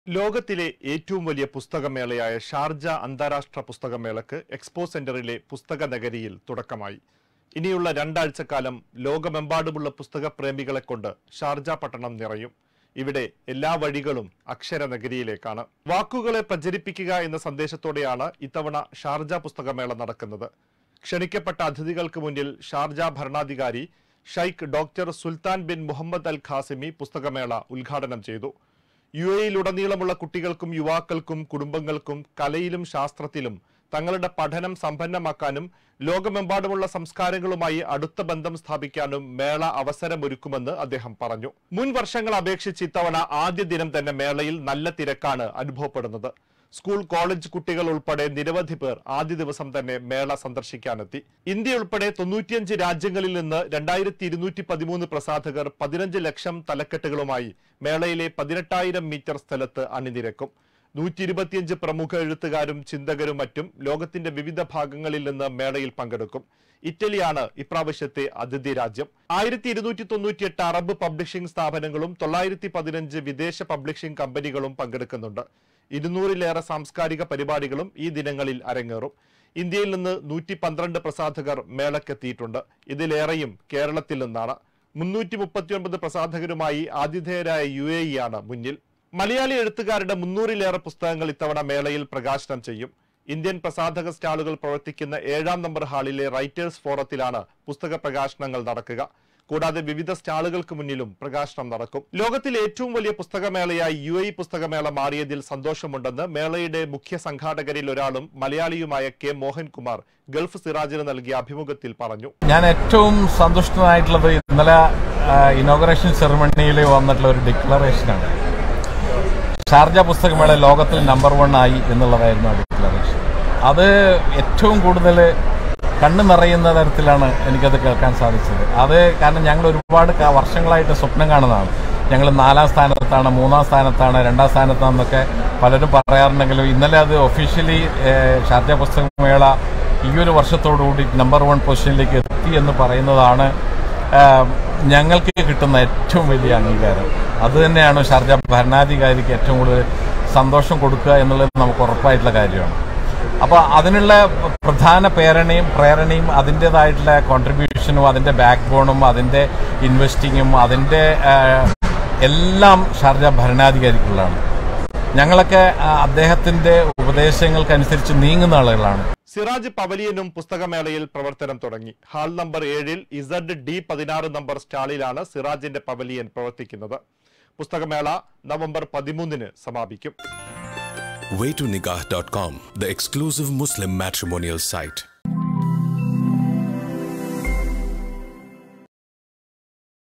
ലോകത്തിലെ ഏറ്റവും വലിയ പുസ്തകമേളയായ ഷാർജ അന്താരാഷ്ട്ര പുസ്തകമേളക്ക് എക്സ്പോ സെന്ററിലെ പുസ്തക നഗരിയിൽ തുടക്കമായി ഇനിയുള്ള രണ്ടാഴ്ചക്കാലം ലോകമെമ്പാടുമുള്ള പുസ്തക പ്രേമികളെ കൊണ്ട് ഷാർജ പട്ടണം നിറയും ഇവിടെ എല്ലാ വഴികളും അക്ഷര നഗരിയിലേക്കാണ് വാക്കുകളെ പ്രചരിപ്പിക്കുക എന്ന സന്ദേശത്തോടെയാണ് ഇത്തവണ ഷാർജ പുസ്തകമേള നടക്കുന്നത് ക്ഷണിക്കപ്പെട്ട അതിഥികൾക്ക് മുന്നിൽ ഷാർജ ഭരണാധികാരി Sheikh doctor Sultan bin Muhammad al Qasimi പുസ്തകമേള ഉദ്ഘാടനം ചെയ്തു യു എയിലുടനീളമുള്ള കുട്ടികൾക്കും യുവാക്കൾക്കും കുടുംബങ്ങൾക്കും കലയിലും ശാസ്ത്രത്തിലും തങ്ങളുടെ പഠനം സമ്പന്നമാക്കാനും ലോകമെമ്പാടുമുള്ള സംസ്കാരങ്ങളുമായി അടുത്ത ബന്ധം സ്ഥാപിക്കാനും മേള അവസരമൊരുക്കുമെന്ന് അദ്ദേഹം പറഞ്ഞു മുൻ വർഷങ്ങൾ അപേക്ഷിച്ച് ഇത്തവണ ആദ്യ ദിനം തന്നെ മേളയിൽ നല്ല തിരക്കാണ് അനുഭവപ്പെടുന്നത് സ്കൂൾ കോളേജ് കുട്ടികൾ ഉൾപ്പെടെ നിരവധി പേർ ആദ്യ ദിവസം തന്നെ മേള സന്ദർശിക്കാനെത്തി ഇന്ത്യ ഉൾപ്പെടെ തൊണ്ണൂറ്റിയഞ്ച് രാജ്യങ്ങളിൽ നിന്ന് രണ്ടായിരത്തി ഇരുന്നൂറ്റി പതിമൂന്ന് പ്രസാധകർ പതിനഞ്ച് ലക്ഷം തലക്കെട്ടുകളുമായി മേളയിലെ പതിനെട്ടായിരം മീറ്റർ സ്ഥലത്ത് അണിനിരക്കും നൂറ്റി ഇരുപത്തിയഞ്ച് പ്രമുഖ എഴുത്തുകാരും ചിന്തകരും മറ്റും ലോകത്തിന്റെ വിവിധ ഭാഗങ്ങളിൽ നിന്ന് മേളയിൽ പങ്കെടുക്കും ഇറ്റലിയാണ് ഇപ്രാവശ്യത്തെ അതിഥി രാജ്യം ആയിരത്തി ഇരുന്നൂറ്റി തൊണ്ണൂറ്റിയെട്ട് അറബ് പബ്ലിഷിംഗ് സ്ഥാപനങ്ങളും തൊള്ളായിരത്തി പതിനഞ്ച് വിദേശ പബ്ലിഷിംഗ് കമ്പനികളും പങ്കെടുക്കുന്നുണ്ട് ഇരുന്നൂറിലേറെ സാംസ്കാരിക പരിപാടികളും ഈ ദിനങ്ങളിൽ അരങ്ങേറും ഇന്ത്യയിൽ നിന്ന് നൂറ്റി പന്ത്രണ്ട് പ്രസാധകർ മേളക്കെത്തിയിട്ടുണ്ട് ഇതിലേറെയും കേരളത്തിൽ നിന്നാണ് മുന്നൂറ്റി മുപ്പത്തിയൊൻപത് പ്രസാധകരുമായി ആതിഥേയരായ യു എ ഇ ആണ് മുന്നിൽ മലയാളി എഴുത്തുകാരുടെ മുന്നൂറിലേറെ പുസ്തകങ്ങൾ ഇത്തവണ മേളയിൽ പ്രകാശനം ചെയ്യും ഇന്ത്യൻ പ്രസാധക സ്റ്റാളുകൾ പ്രവർത്തിക്കുന്ന ഏഴാം നമ്പർ ഹാളിലെ റൈറ്റേഴ്സ് ഫോറത്തിലാണ് പുസ്തക പ്രകാശനങ്ങൾ നടക്കുക കൂടാതെ വിവിധ സ്റ്റാളുകൾക്ക് മുന്നിലും പ്രകാശനം നടക്കും ലോകത്തിലെ ഏറ്റവും വലിയ പുസ്തകമേളയായി യു എ പുസ്തകമേള മാറിയതിൽ സന്തോഷമുണ്ടെന്ന് മേളയുടെ മുഖ്യ സംഘാടകരിൽ ഒരാളും മലയാളിയുമായ കെ മോഹൻകുമാർ ഗൾഫ് സിറാജിന് നൽകിയ അഭിമുഖത്തിൽ പറഞ്ഞു ഞാൻ ഏറ്റവും സന്തുഷ്ടനായിട്ടുള്ളത് ഇന്നലെ ഇനോഗ്രേഷൻ സെറമണിയിൽ വന്നിട്ടുള്ള ഒരു ഡിക്ലറേഷനാണ് ഷാർജ പുസ്തകമേള ലോകത്തിൽ നമ്പർ വൺ ആയി എന്നുള്ളതായിരുന്നു ആ ഡിക്ലറേഷൻ അത് ഏറ്റവും കൂടുതൽ കണ്ണു നിറയുന്ന തരത്തിലാണ് എനിക്കത് കേൾക്കാൻ സാധിച്ചത് അത് കാരണം ഞങ്ങൾ ഒരുപാട് ക- വർഷങ്ങളായിട്ട് സ്വപ്നം കാണുന്നതാണ് ഞങ്ങൾ നാലാം സ്ഥാനത്താണ് മൂന്നാം സ്ഥാനത്താണ് രണ്ടാം സ്ഥാനത്താണെന്നൊക്കെ പലരും പറയാറുണ്ടെങ്കിലും ഇന്നലെ അത് ഒഫീഷ്യലി ഷാർജ പുസ്തകമേള ഈ ഒരു വർഷത്തോടുകൂടി നമ്പർ വൺ പൊസിഷനിലേക്ക് എത്തി എന്ന് പറയുന്നതാണ് ആഹ്, ഞങ്ങൾക്ക് കിട്ടുന്ന ഏറ്റവും വലിയ അംഗീകാരം അത് തന്നെയാണ് ഷാർജ ഭരണാധികാരിക്ക് ഏറ്റവും കൂടുതൽ സന്തോഷം കൊടുക്കുക എന്നുള്ളത് നമുക്ക് ഉറപ്പായിട്ടുള്ള കാര്യമാണ് അപ്പോൾ അതിനുള്ള പ്രധാന പ്രേരണയും പ്രേരണയും അതിൻ്റെതായിട്ടുള്ള കോൺട്രിബ്യൂഷനും അതിൻ്റെ ബാക്ക് ബോണും അതിൻ്റെ ഇൻവെസ്റ്റിങ്ങും അതിൻ്റെ ആഹ്, എല്ലാം ഷാർജ ഭരണാധികാരിക്കുള്ളതാണ് ഞങ്ങളൊക്കെ ആ, അദ്ദേഹത്തിൻ്റെ ഉപദേശങ്ങൾക്കനുസരിച്ച് നീങ്ങുന്ന ആളുകളാണ് സിറാജ് പവലിയനും പുസ്തകമേളയിൽ പ്രവർത്തനം തുടങ്ങി ഹാൾ നമ്പർ ഏഴിൽ ഇസഡ് ഡി പതിനാറ് നമ്പർ സ്റ്റാളിലാണ് സിറാജിന്റെ പവലിയൻ പ്രവർത്തിക്കുന്നത് പുസ്തകമേള നവംബർ പതിമൂന്നിന് സമാപിക്കും waytonikah.com, the exclusive Muslim matrimonial site.